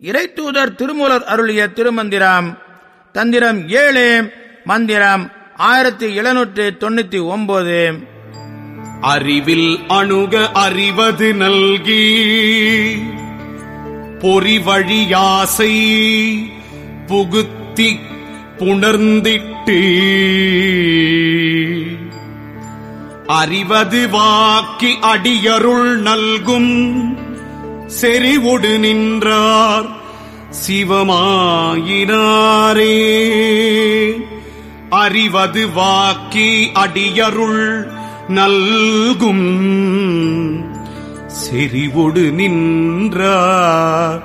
இறைத்தூதர் திருமூலர் அருளிய திருமந்திரம் தந்திரம் ஏழு மந்திரம் ஆயிரத்தி எழுநூற்றி தொண்ணூத்தி ஒன்பது அறிவில் அணுக அறிவது நல்கி பொறி வழியாசை புகுத்தி புணர்ந்திட்டு அறிவது வாக்கி அடியருள் நல்கும் செறிவுடு நின்றார் சிவமாயினாரே அறிவது வாக்கி அடியருள் நல்கும் செறிவுடு நின்றார்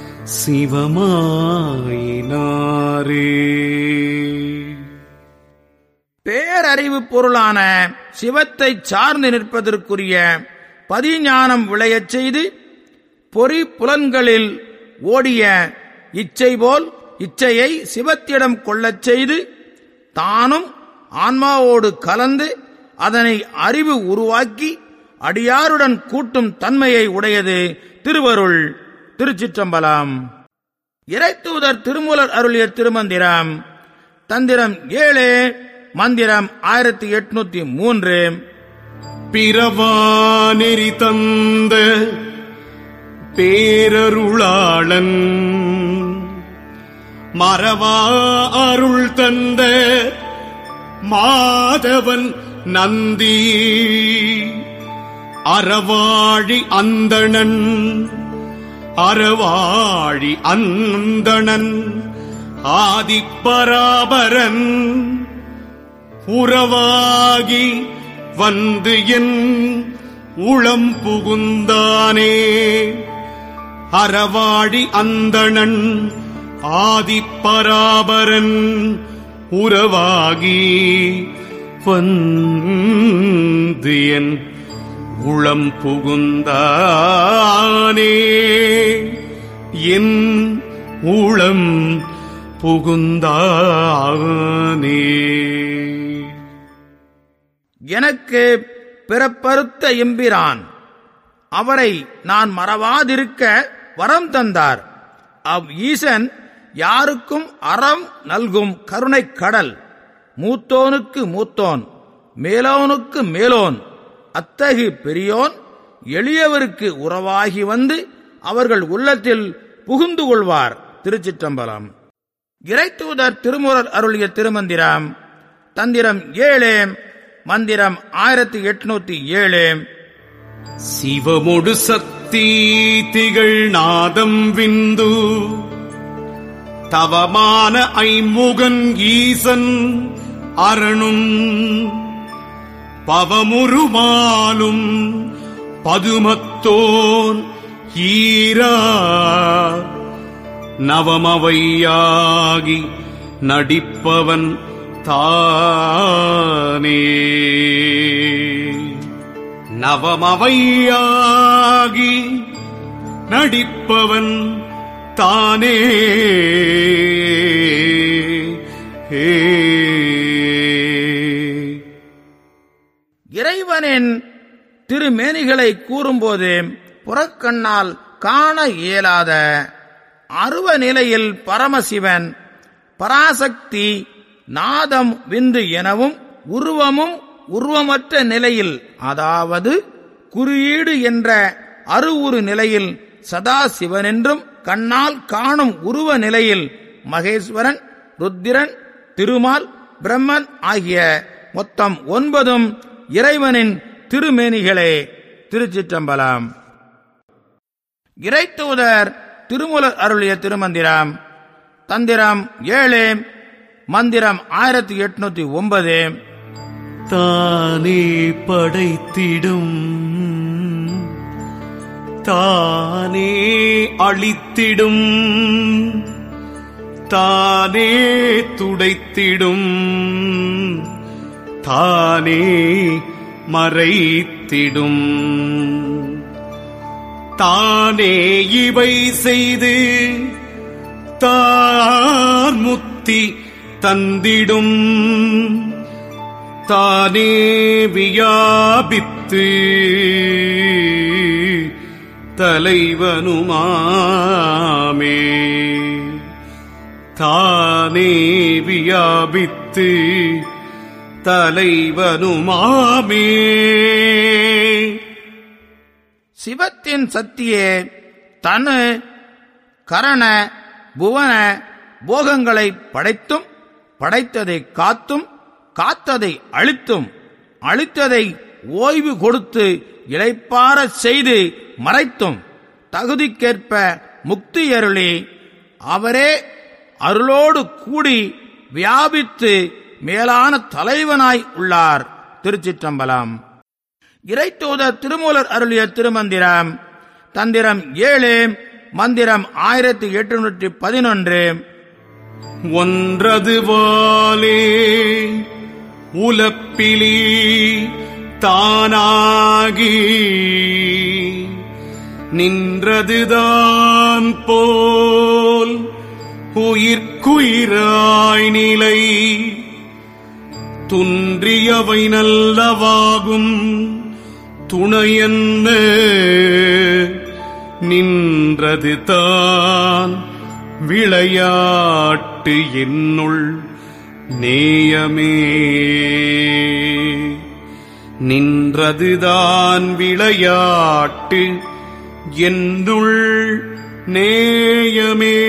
சிவமாயினாரே பேரறிவு பொருளான சிவத்தை சார்ந்து நிற்பதற்குரிய பதிஞானம் விளையச் செய்து பொறி புலன்களில் ஓடிய இச்சை போல் இச்சையை சிவத்திடம் கொள்ளச் செய்து தானும் ஆன்மாவோடு கலந்து அதனை அறிவு உருவாக்கி அடியாருடன் கூட்டும் தன்மையை உடையது திருவருள் திருச்சிற்றம்பலம் இறைத்தூதர் திருமூலர் அருளிய திருமந்திரம் தந்திரம் ஏழு மந்திரம் ஆயிரத்தி எட்நூத்தி மூன்று பிறவானெறி தந்த பேரருளாளன் மறவா அருள் தந்த மாதவன் நந்தி அறவாழி அந்தணன் அறவாழி அந்தணன் ஆதிப்பராபரன் உறவாகி வந்து என் உளம் புகுந்தானே அறவாழி அந்தணன் ஆதிப்பராபரன் உறவாகி வந்து என் உளம் புகுந்தானே என் உளம் புகுந்தானே எனக்கு பிறப்பறுத்த எம்பிரான் அவரை நான் மறவாதிருக்க வரம் தந்தார் அவ் ஈசன் யாருக்கும் அறம் நல்கும் கருணைக் கடல் மூத்தோனுக்கு மூத்தோன் மேலோனுக்கு மேலோன் அத்தகு பெரியோன் எளியவருக்கு உறவாகி வந்து அவர்கள் உள்ளத்தில் புகுந்து கொள்வார் திருச்சிற்றம்பலம் இறைத்தூதர் திருமுறர் அருளிய திருமந்திரம் தந்திரம் ஏழு மந்திரம் ஆயிரத்தி எட்நூத்தி ஏழு சிவமொடு சக்தி திகழ் நாதம் விந்து தவமான ஐமுகன் ஈசன் அரணும் பவமுருமாலும் பதுமத்தோன் ஈரா நவமவையாகி நடிப்பவன் தானே நவமவையாகி நடிப்பவன் தானே ஏ. இறைவனின் திருமேனிகளை கூறும்போது புறக்கண்ணால் காண இயலாத அருவ நிலையில் பரமசிவன் பராசக்தி நாதம் விந்து எனவும் உருவமும் உருவமற்ற நிலையில் அதாவது குறியீடு என்ற அருவுரு நிலையில் சதாசிவன் என்றும் கண்ணால் காணும் உருவ நிலையில் மகேஸ்வரன் ருத்திரன் திருமால் பிரம்மன் ஆகிய மொத்தம் ஒன்பதும் இறைவனின் திருமேனிகளே திருச்சிற்றம்பலம் இறைத்தூதர் திருமுலர் அருளிய திருமந்திரம் தந்திரம் ஏழு மந்திரம் ஆயிரத்தி எட்நூத்தி ஒன்பது தானே படைத்திடும் தானே அழித்திடும் தானே துடைத்திடும் தானே மறைத்திடும் தானே இவை செய்து தார் முத்தி தந்திடும் தானே வியாபித்து தலைவனுமாமே தானே வியாபித்து தலைவனுமாமே சிவத்தின் சக்தியே தனு கரண புவன போகங்களை படைத்தும் படைத்ததை காத்தும் காத்ததை அழித்தும் அழித்ததை ஓய்வு கொடுத்து இளைப்பார செய்து மறைத்தும் தகுதிக்கேற்ப முக்தி அருளி அவரே அருளோடு கூடி வியாபித்து மேலான தலைவனாய் உள்ளார் திருச்சிற்றம்பலம் இறைத்தூதர் திருமூலர் அருளிய திருமந்திரம் தந்திரம் ஏழு மந்திரம் ஆயிரத்தி எட்டுநூற்றி பதினொன்று ஒன்றது வாலே உலப்பிலி தானாகி நின்றதுதான் போல் உயிர்க்குயிராய் நிலை துன்றியவை நல்லவாகும் துணையென்ன நின்றது தான் விளையாட்டு என்னுள் நேயமே நின்றதுதான் விளையாட்டு என்னுள் நேயமே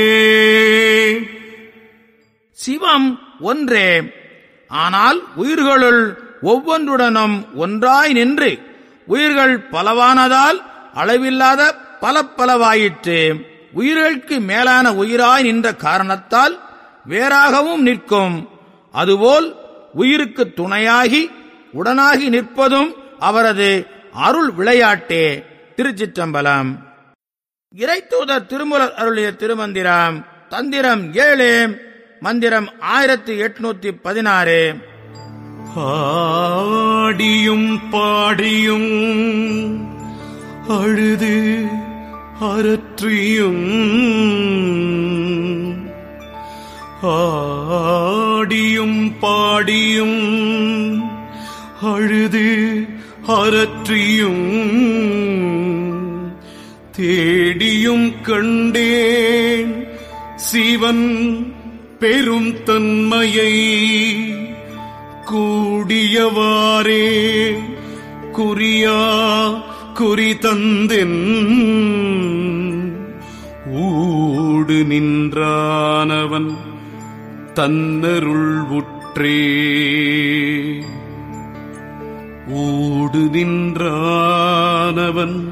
சிவம் ஒன்றே ஆனால் உயிர்களுள் ஒவ்வொன்றுடனும் ஒன்றாய் நின்று உயிர்கள் பலவானதால் அளவில்லாத பல பலவாயிற்று உயிர்களுக்கு மேலான உயிராய் நின்ற காரணத்தால் வேறாகவும் நிற்கும் அதுபோல் உயிருக்கு துணையாகி உடனாகி நிற்பதும் அவரது அருள் விளையாட்டே திருச்சிற்றம்பலம் இறைத்தூதர் திருமுலர் அருளிய திருமந்திரம் தந்திரம் ஏழு மந்திரம் ஆயிரத்தி எட்நூத்தி பதினாறு ஆடியும் பாடியும் அழுது அரற்றியும் ஆடியும் பாடியும் அழுது அரற்றியும் தேடியும் கண்டேன் சிவன் பெரும் தன்மையை கூடியவாறே குறியா குறி தந்தென் ஊடு நின்றானவன் தன்னருள் உற்றே ஊடு நின்றானவன்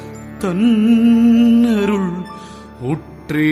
தன்னருள் உற்றே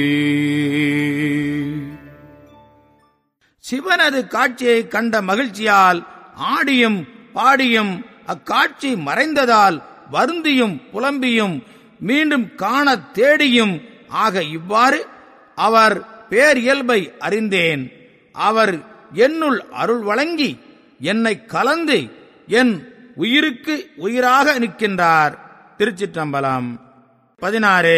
சிவனது காட்சியை கண்ட மகிழ்ச்சியால் ஆடியும் பாடியும் அக்காட்சி மறைந்ததால் வருந்தியும் புலம்பியும் மீண்டும் காண தேடியும் ஆக இவ்வாறு அவர் பேரியல்பை அறிந்தேன் அவர் என்னுள் அருள் வழங்கி என்னை கலந்து என் உயிருக்கு உயிராக நிற்கின்றார் திருச்சிற்றம்பலம் பதினாறு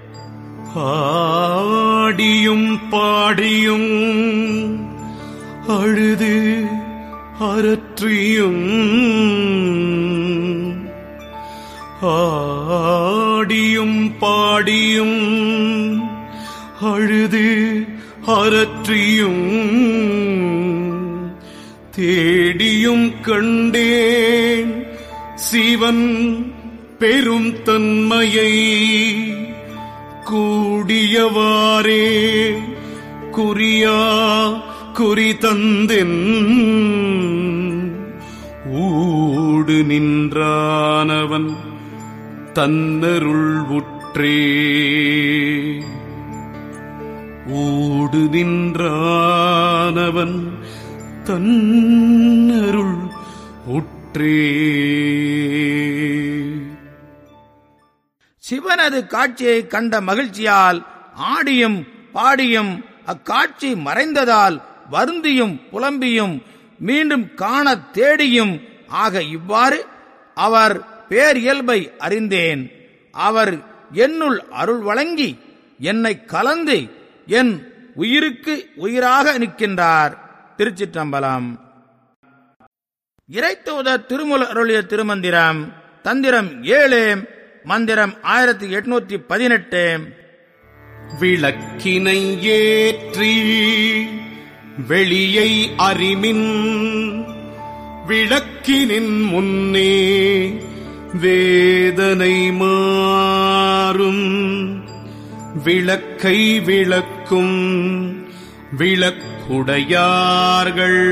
ஆடியும் பாடியும் அழுது அரற்றியும் ஆடியும் பாடியும் அழுது அரற்றியும் தேடியும் கண்டேன் சிவன் பெரும் தன்மையை கூடியவாறே குறியா குறி தந்தென் ஊடு நின்றானவன் தன்னருள் உற்றே ஊடு நின்றானவன் தன்னருள் உற்றே சிவனது காட்சியை கண்ட மகிழ்ச்சியால் ஆடியும் பாடியும் அக்காட்சி மறைந்ததால் வருந்தியும் புலம்பியும் மீண்டும் காண தேடியும் ஆக இவ்வாறு அவர் பேரியல்பை அறிந்தேன் அவர் என்னுள் அருள் வழங்கி என்னை கலந்து என் உயிருக்கு உயிராக நிற்கின்றார் திருச்சிற்றம்பலம் இறைத்தூதர் திருமுல அருளிய திருமந்திரம் தந்திரம் ஏழு மந்திரம் ஆயிரத்தி எட்நூத்தி பதினெட்டு விளக்கினை ஏற்றி வெளியை அறிமின் விளக்கினின் முன்னே வேதனை மாறும் விளக்கை விளக்கும் விளக்குடையார்கள்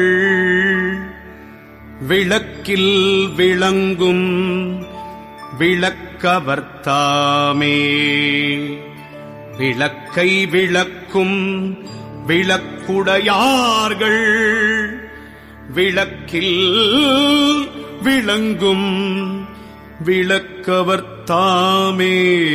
விளக்கில் விளங்கும் விளக்கவர்த்தாமே விளக்கை விளக்கும் விளக்குடையார்கள் விளக்கில் விளங்கும் விளக்கவர்த்தாமே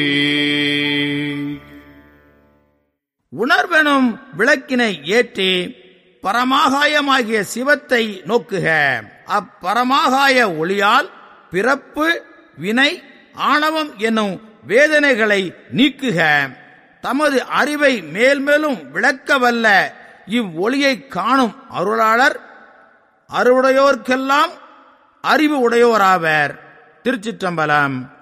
உணர்வெனும் விளக்கினை ஏற்றி பரமாகாயமாகிய சிவத்தை நோக்குக அப்பரமாகாய ஒளியால் பிறப்பு வினை ஆணவம் என்னும் வேதனைகளை நீக்குக தமது அறிவை மேல்மேலும் விளக்கவல்ல இவ்வொளியை காணும் அருளாளர் அருவுடையோர்க்கெல்லாம் அறிவு உடையோராவர் திருச்சிற்றம்பலம்